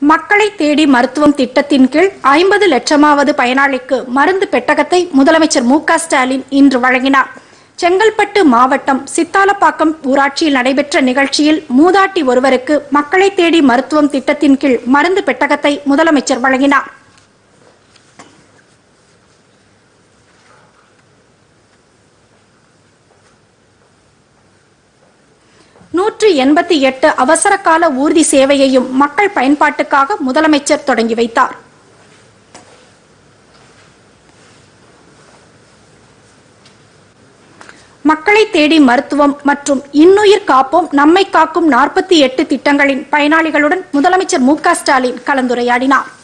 மக்களை தேடி மருத்துவம் திட்டத்தின் கீழ் ஐம்பது லட்சமாவது பயனாளிக்கு மருந்து பெட்டகத்தை முதலமைச்சர் மு க ஸ்டாலின் இன்று வழங்கினார் செங்கல்பட்டு மாவட்டம் சித்தாலப்பாக்கம் ஊராட்சியில் நடைபெற்ற நிகழ்ச்சியில் மூதாட்டி ஒருவருக்கு மக்களை தேடி மருத்துவம் திட்டத்தின் கீழ் மருந்து பெட்டகத்தை முதலமைச்சர் வழங்கினார் நூற்று எண்பத்தி எட்டு அவசர கால ஊர்தி சேவையையும் மக்கள் பயன்பாட்டுக்காக முதலமைச்சர் தொடங்கி வைத்தார் மக்களை தேடி மருத்துவம் மற்றும் இன்னுயிர் காப்போம் நம்மை காக்கும் நாற்பத்தி எட்டு திட்டங்களின் பயனாளிகளுடன் முதலமைச்சர் மு க ஸ்டாலின் கலந்துரையாடினார்